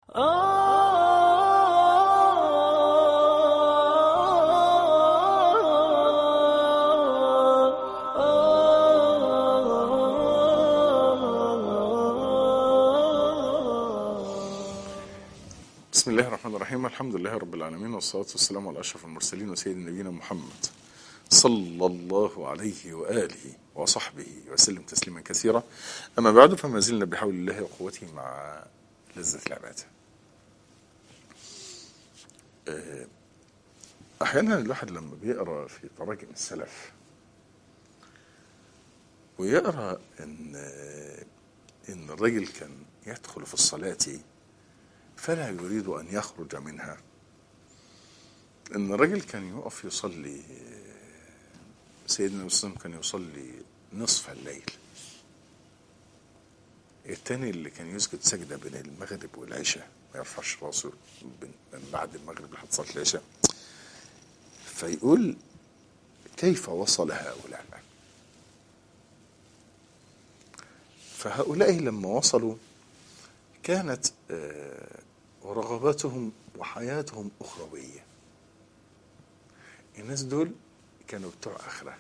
بسم الله الرحمن الرحيم الحمد لله رب العالمين والصلاة والسلام على أشرف المرسلين وسيد نبينا محمد صلى الله عليه وآله وصحبه وسلم تسليما كثيرا أما بعد فما زلنا بحول الله وقوته مع لذة العبادة آه، أحيانا الواحد لما بيقرأ في تراجم السلف ويقرأ إن إن الرجل كان يدخل في الصلاة فلا يريد أن يخرج منها إن الرجل كان يقف يصلي سيدنا مسلم كان يصلي نصف الليل التاني اللي كان يسجد سجدة بين المغرب والعشاء ما يرفعش راسه من بعد المغرب لحد صلاة العشاء فيقول كيف وصل هؤلاء فهؤلاء لما وصلوا كانت آه، ورغباتهم وحياتهم أخروية الناس دول كانوا بتوع آخرة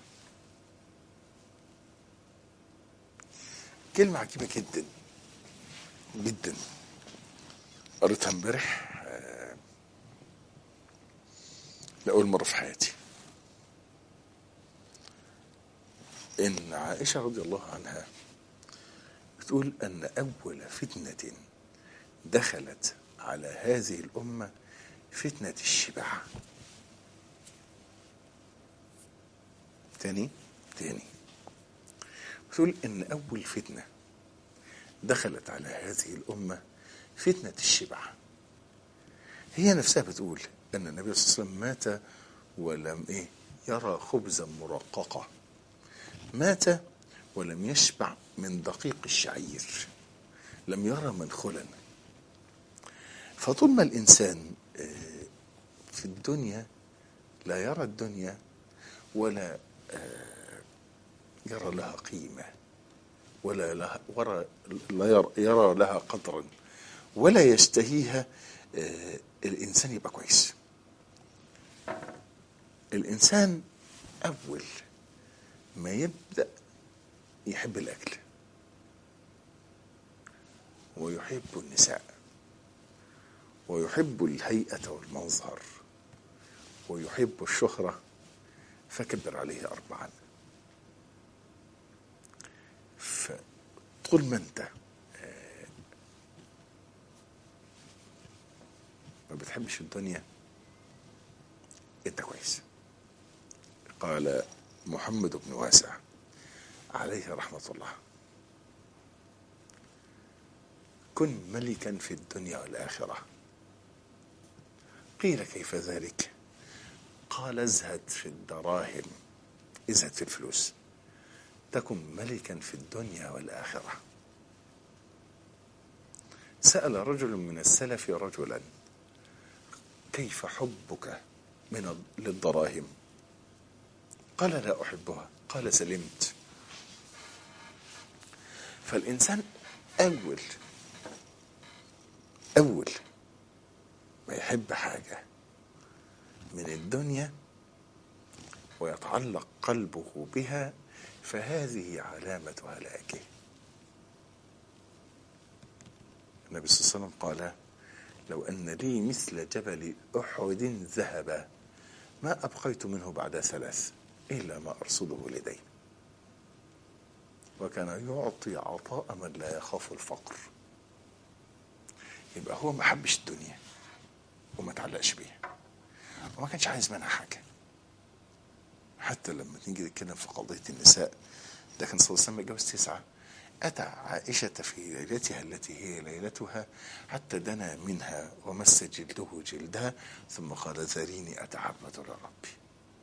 كلمة عجيبة جدا جدا قريتها امبارح آه، لأول مرة في حياتي إن عائشة رضي الله عنها بتقول أن أول فتنة دخلت على هذه الأمة فتنة الشبع تاني تاني بتقول إن أول فتنة دخلت على هذه الأمة فتنة الشبع هي نفسها بتقول أن النبي صلى الله عليه وسلم مات ولم إيه يرى خبزا مرققة مات ولم يشبع من دقيق الشعير لم يرى منخلا فطول ما الإنسان آه، في الدنيا لا يرى الدنيا ولا آه، يرى لها قيمة ولا لها ورا لا يرى, يرى لها قدرا ولا يشتهيها آه، الإنسان يبقى كويس الإنسان أول ما يبدأ يحب الأكل ويحب النساء ويحب الهيئة والمنظر ويحب الشهرة فكبر عليه أربعا فطول ما أنت آه، ما بتحبش الدنيا أنت كويس قال محمد بن واسع عليه رحمة الله كن ملكا في الدنيا والآخرة قيل كيف ذلك قال ازهد في الدراهم ازهد في الفلوس تكن ملكا في الدنيا والآخرة سأل رجل من السلف رجلا كيف حبك من للدراهم قال لا أحبها قال سلمت فالإنسان أول أول ما يحب حاجة من الدنيا ويتعلق قلبه بها فهذه علامة هلاكه النبي صلى الله عليه وسلم قال لو أن لي مثل جبل أحد ذهبا ما أبقيت منه بعد ثلاث إلا ما أرصده لدي وكان يعطي عطاء من لا يخاف الفقر يبقى هو ما حبش الدنيا وما تعلقش بيها وما كانش عايز منها حاجة حتى لما نيجي نتكلم في قضية النساء ده كان صلى الله عليه وسلم اتجوز تسعة أتى عائشة في ليلتها التي هي ليلتها حتى دنا منها ومس جلده جلدها ثم قال ذريني أتعبد لربي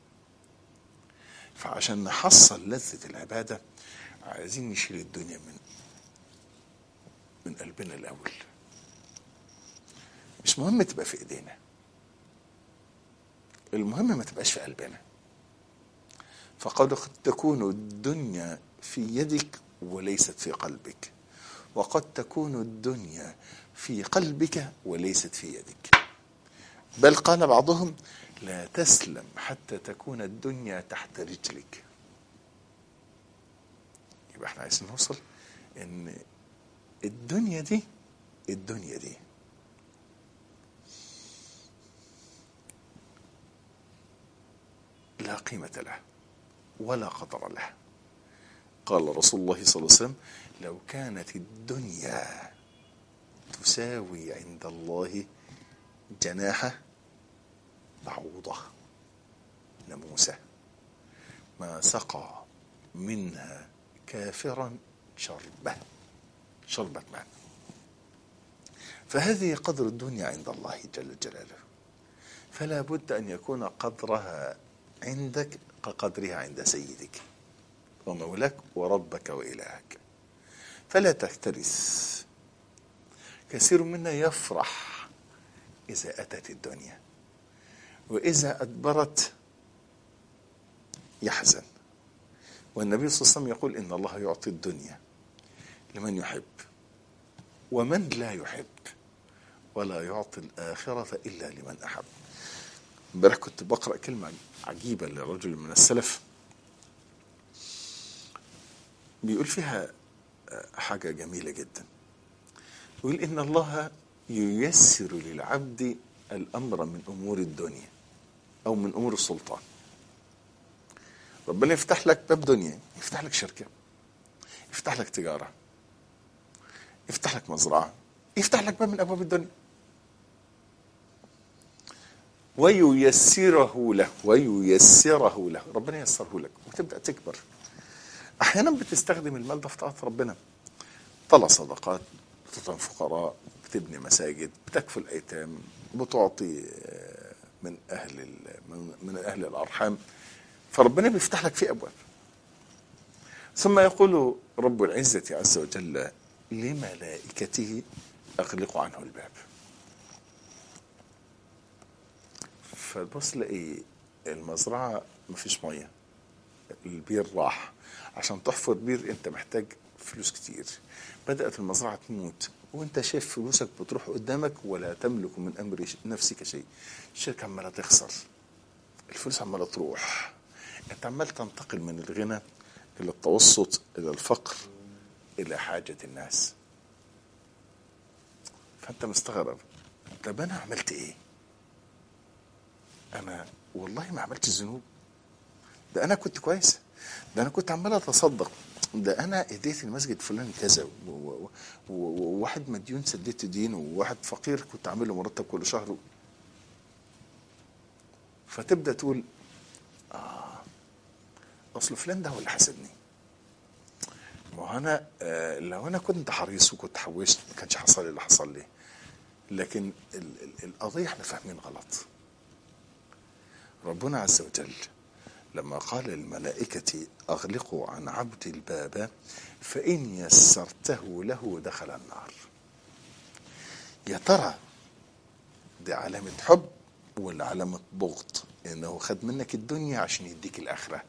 فعشان نحصل لذة العبادة عايزين نشيل الدنيا من من قلبنا الأول مش مهم تبقى في ايدينا المهم ما تبقاش في قلبنا فقد قد تكون الدنيا في يدك وليست في قلبك وقد تكون الدنيا في قلبك وليست في يدك بل قال بعضهم لا تسلم حتى تكون الدنيا تحت رجلك يبقى احنا عايزين نوصل ان الدنيا دي الدنيا دي لا قيمة له ولا قدر له قال رسول الله صلى الله عليه وسلم لو كانت الدنيا تساوي عند الله جناح بعوضة ناموسة ما سقى منها كافرا شربة شربة ماء فهذه قدر الدنيا عند الله جل جلاله فلا بد أن يكون قدرها عندك كقدرها عند سيدك ومولاك وربك وإلهك فلا تكترث كثير منا يفرح إذا أتت الدنيا وإذا أدبرت يحزن والنبي صلى الله عليه وسلم يقول إن الله يعطي الدنيا لمن يحب ومن لا يحب ولا يعطي الآخرة إلا لمن أحب امبارح كنت بقرأ كلمة عجيبة لرجل من السلف بيقول فيها حاجة جميلة جدا يقول إن الله ييسر للعبد الأمر من أمور الدنيا أو من أمور السلطان ربنا يفتح لك باب دنيا يفتح لك شركة يفتح لك تجارة يفتح لك مزرعة يفتح لك باب من أبواب الدنيا وييسره له وييسره له ربنا ييسره لك وتبدأ تكبر أحيانا بتستخدم المال ده في طاعة ربنا طلع صدقات بتطعم فقراء بتبني مساجد بتكفل أيتام بتعطي من أهل من أهل الأرحام فربنا بيفتح لك فيه أبواب ثم يقول رب العزة عز وجل لملائكته أغلقوا عنه الباب فتبص تلاقي المزرعة مفيش مية البير راح عشان تحفر بير انت محتاج فلوس كتير بدأت المزرعة تموت وانت شايف فلوسك بتروح قدامك ولا تملك من امر نفسك شيء الشركة عمالة تخسر الفلوس عمالة تروح انت عمال تنتقل من الغنى الى التوسط الى الفقر الى حاجة الناس فانت مستغرب طب انا عملت ايه انا والله ما عملتش ذنوب ده انا كنت كويس ده انا كنت عمال اتصدق ده انا اديت المسجد فلان كذا وواحد مديون سديت دينه وواحد فقير كنت عامل له مرتب كل شهر فتبدا تقول اه اصل فلان ده هو اللي حسدني ما هو انا آه لو انا كنت حريص وكنت حوشت ما كانش حصل لي اللي حصل لي لكن ال ال القضيه احنا فاهمين غلط ربنا عز وجل لما قال للملائكة أغلقوا عن عبد الباب فإن يسرته له دخل النار يا ترى دي علامة حب ولا علامة بغض إنه خد منك الدنيا عشان يديك الآخرة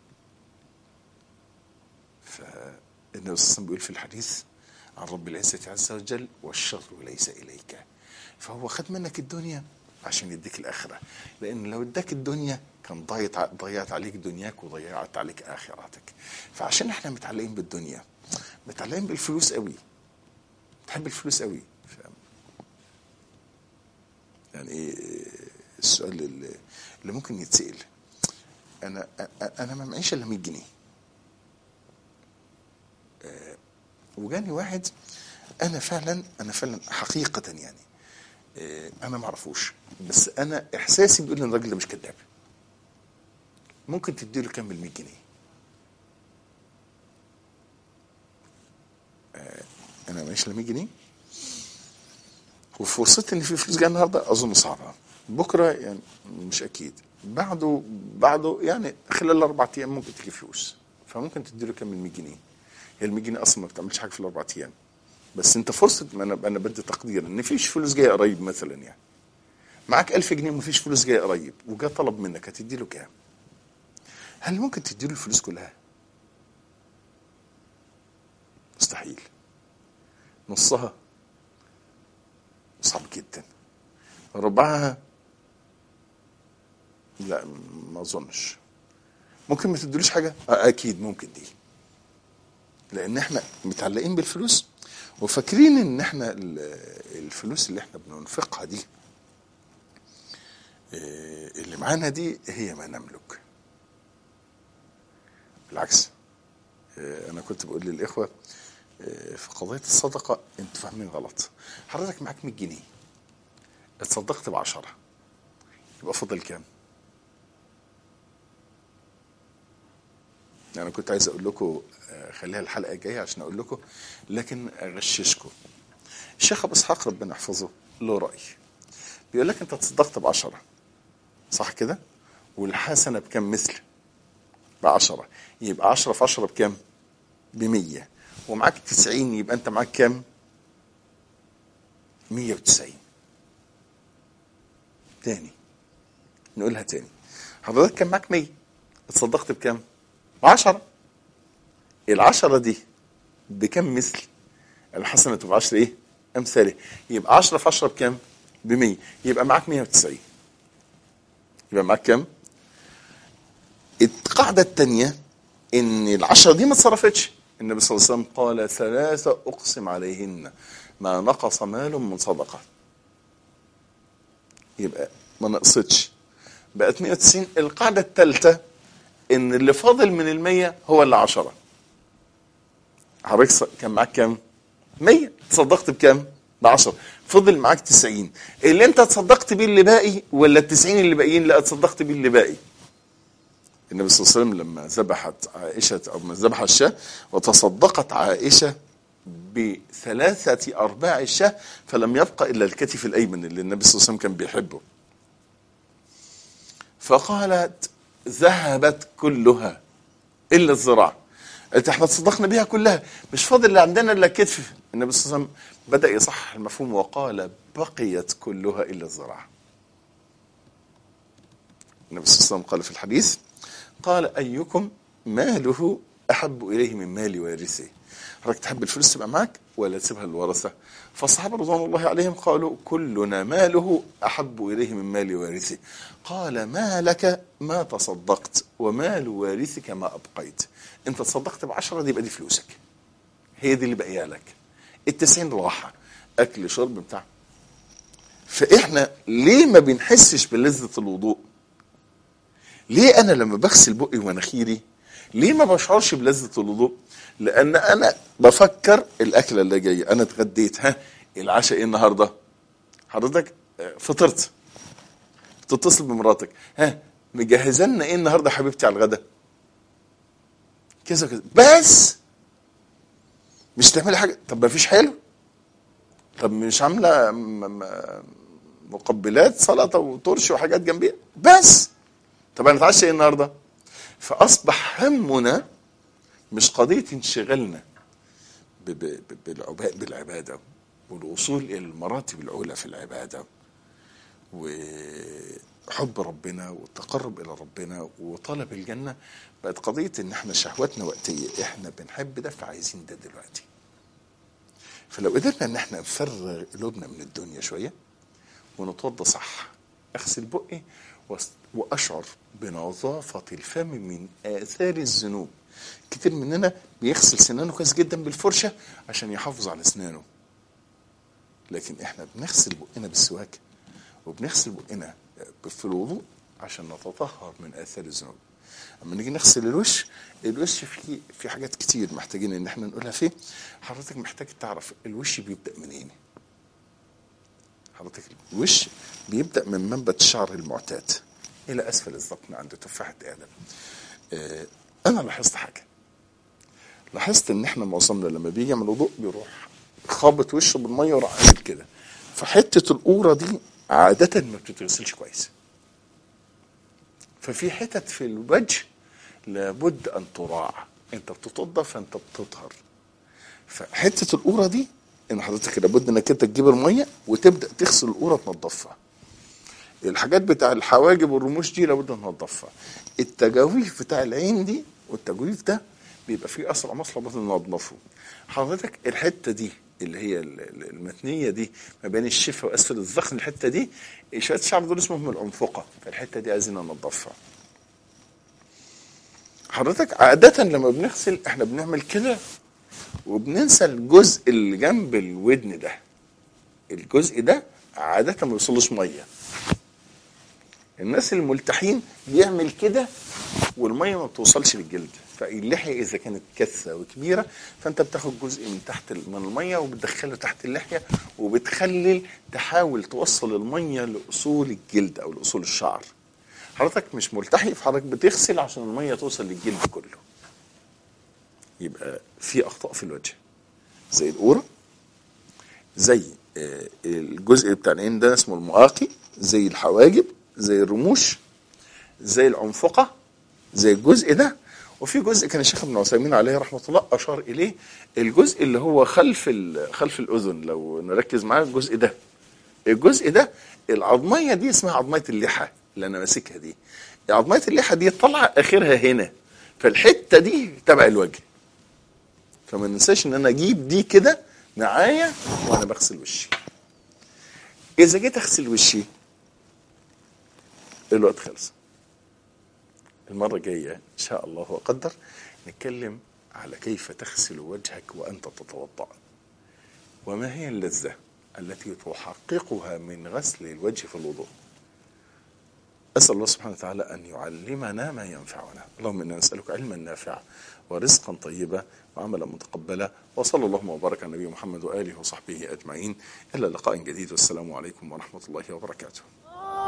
فالنبي صلى الله عليه وسلم بيقول في الحديث عن رب العزة عز وجل والشر ليس إليك فهو خد منك الدنيا عشان يديك الآخرة لأن لو اداك الدنيا كان ضيعت ضيعت عليك دنياك وضيعت عليك آخرتك فعشان احنا متعلقين بالدنيا متعلقين بالفلوس قوي بتحب الفلوس قوي فاهم يعني ايه السؤال اللي, اللي ممكن يتسأل انا انا ما معيش الا 100 جنيه أه وجاني واحد انا فعلا انا فعلا حقيقه يعني انا ما اعرفوش بس انا احساسي بيقول ان الراجل ده مش كذاب ممكن تديله كام بال 100 جنيه انا معيش الا 100 جنيه وفرصتي ان في فلوس جايه النهارده اظن صعبه بكره يعني مش اكيد بعده بعده يعني خلال الاربع ايام ممكن تجي فلوس فممكن تديله كام بال 100 جنيه هي ال 100 جنيه اصلا ما بتعملش حاجه في الاربع ايام بس انت فرصه ما انا انا بدي تقدير ان فيش فلوس جايه قريب مثلا يعني معاك 1000 جنيه ومفيش فلوس جايه قريب وجا طلب منك هتدي له كام؟ هل ممكن تدي له الفلوس كلها؟ مستحيل نصها صعب جدا ربعها لا ما اظنش ممكن ما تدوليش حاجه آه، اكيد ممكن دي لان احنا متعلقين بالفلوس وفاكرين ان احنا ال- الفلوس اللي احنا بننفقها دي آه، اللي معانا دي هي ما نملك بالعكس آه، انا كنت بقول للاخوه آه، في قضيه الصدقه انتوا فاهمين غلط حضرتك معاك 100 جنيه اتصدقت ب 10 يبقى فاضل كام؟ انا كنت عايز اقول لكم آه، خليها الحلقه الجايه عشان اقول لكم لكن اغششكم الشيخ ابو اسحاق ربنا يحفظه له راي بيقول لك انت تصدقت ب 10 صح كده؟ والحسنه بكم مثل؟ ب 10 يبقى 10 في 10 بكام؟ ب 100 ومعاك 90 يبقى انت معاك كام؟ 190 تاني نقولها تاني حضرتك كان معاك 100 اتصدقت بكام؟ ب 10 العشرة دي بكم مثل؟ الحسنة ب 10 ايه؟ امثاله يبقى 10 في 10 بكام؟ ب 100 يبقى معاك 190 يبقى معاك كام؟ القاعدة الثانية إن العشرة دي ما اتصرفتش النبي صلى الله عليه وسلم قال ثلاثة أقسم عليهن ما نقص مال من صدقة يبقى ما نقصتش بقت 190 القاعدة الثالثة إن اللي فاضل من المية هو اللي عشرة حضرتك ص- كان معاك كام؟ 100 تصدقت بكام؟ ب 10 فضل معاك 90 اللي انت تصدقت بيه اللي باقي ولا ال 90 اللي باقيين لا تصدقت بيه اللي باقي النبي صلى الله عليه وسلم لما ذبحت عائشة أو ما ذبح الشاة وتصدقت عائشة بثلاثة أرباع الشاة فلم يبقى إلا الكتف الأيمن اللي النبي صلى الله عليه وسلم كان بيحبه فقالت ذهبت كلها إلا الذراع قالت احنا تصدقنا بيها كلها مش فاضل اللي عندنا إلا الكتف النبي صلى الله عليه وسلم بدأ يصحح المفهوم وقال بقيت كلها إلا الذراع النبي صلى الله عليه وسلم قال في الحديث قال أيكم ماله أحب إليه من مال وارثه حضرتك تحب الفلوس تبقى معك ولا تسيبها للورثة فالصحابة رضوان الله عليهم قالوا كلنا ماله أحب إليه من مال وارثه قال ما لك ما تصدقت ومال وارثك ما أبقيت أنت تصدقت بعشرة دي يبقى دي فلوسك هي دي اللي باقيه لك التسعين راحة أكل شرب بتاع فإحنا ليه ما بنحسش بلذة الوضوء ليه انا لما بغسل بقي ومناخيري ليه ما بشعرش بلذة الوضوء لان انا بفكر الاكله اللي جايه انا اتغديت ها العشاء ايه النهارده حضرتك آه، فطرت تتصل بمراتك ها مجهزه لنا ايه النهارده يا حبيبتي على الغدا كذا كذا بس مش تعملي حاجه طب ما فيش حلو طب مش عامله م- م- مقبلات سلطه وترش وحاجات جنبيها بس طب هنتعشى ايه النهارده؟ فاصبح همنا مش قضيه انشغالنا ب- ب- ب- بالعبا- بالعباده والوصول الى المراتب العلى في العباده وحب ربنا والتقرب الى ربنا وطلب الجنه بقت قضيه ان احنا شهواتنا وقتيه احنا بنحب ده فعايزين ده دلوقتي فلو قدرنا ان احنا نفرغ قلوبنا من الدنيا شويه ونتوضى صح اغسل بقي واس- واشعر بنظافه الفم من اثار الذنوب كتير مننا بيغسل سنانه كويس جدا بالفرشه عشان يحافظ على اسنانه لكن احنا بنغسل بقنا بالسواك وبنغسل بقنا في الوضوء عشان نتطهر من اثار الذنوب اما نيجي نغسل الوش الوش فيه في حاجات كتير محتاجين ان احنا نقولها فيه حضرتك محتاج تعرف الوش بيبدا منين حضرتك الوش بيبدا من منبت الشعر المعتاد الى اسفل الذقن عند تفاحه ادم آه، انا لاحظت حاجه لاحظت ان احنا معظمنا لما بيجي يعمل وضوء بيروح خابط وشه بالميه وراح عامل كده فحته القوره دي عاده ما بتتغسلش كويس ففي حتت في الوجه لابد ان تراع انت بتتوضى فانت بتطهر فحته القوره دي ان حضرتك لابد انك انت تجيب الميه وتبدا تغسل القوره تنضفها الحاجات بتاع الحواجب والرموش دي لابد ننضفها التجاويف بتاع العين دي والتجويف ده بيبقى فيه اثر مصل لازم ننضفه حضرتك الحته دي اللي هي ال- ال- المتنيه دي ما بين الشفه واسفل الذقن الحته دي شويه الشعر دول اسمهم العنفقه فالحته دي عايزين ننضفها حضرتك عادة لما بنغسل احنا بنعمل كده وبننسى الجزء اللي جنب الودن ده الجزء ده عادة ما بيوصلوش ميه الناس الملتحين بيعمل كده والميه ما بتوصلش للجلد فاللحيه اذا كانت كثه وكبيره فانت بتاخد جزء من تحت ال- من الميه وبتدخله تحت اللحيه وبتخلل تحاول توصل الميه لاصول الجلد او لاصول الشعر حضرتك مش ملتحي فحضرتك بتغسل عشان الميه توصل للجلد كله يبقى في اخطاء في الوجه زي القوره زي آه، الجزء بتاع العين ده اسمه المؤاقي زي الحواجب زي الرموش زي العنفقه زي الجزء ده وفي جزء كان الشيخ ابن عثيمين عليه رحمه الله اشار اليه الجزء اللي هو خلف ال- خلف الاذن لو نركز معاه الجزء ده الجزء ده العظميه دي اسمها عظميه اللحى اللي انا ماسكها دي عظميه اللحى دي طالعه اخرها هنا فالحته دي تبع الوجه فما ننساش ان انا اجيب دي كده معايا وانا بغسل وشي اذا جيت اغسل وشي الوقت خلص المرة الجاية إن شاء الله وقدر نتكلم على كيف تغسل وجهك وأنت تتوضأ وما هي اللذة التي تحققها من غسل الوجه في الوضوء أسأل الله سبحانه وتعالى أن يعلمنا ما ينفعنا اللهم إنا نسألك علما نافعا ورزقا طيبا وعملا متقبلا وصلى اللهم وبارك على نبينا محمد وآله وصحبه أجمعين إلى لقاء جديد والسلام عليكم ورحمة الله وبركاته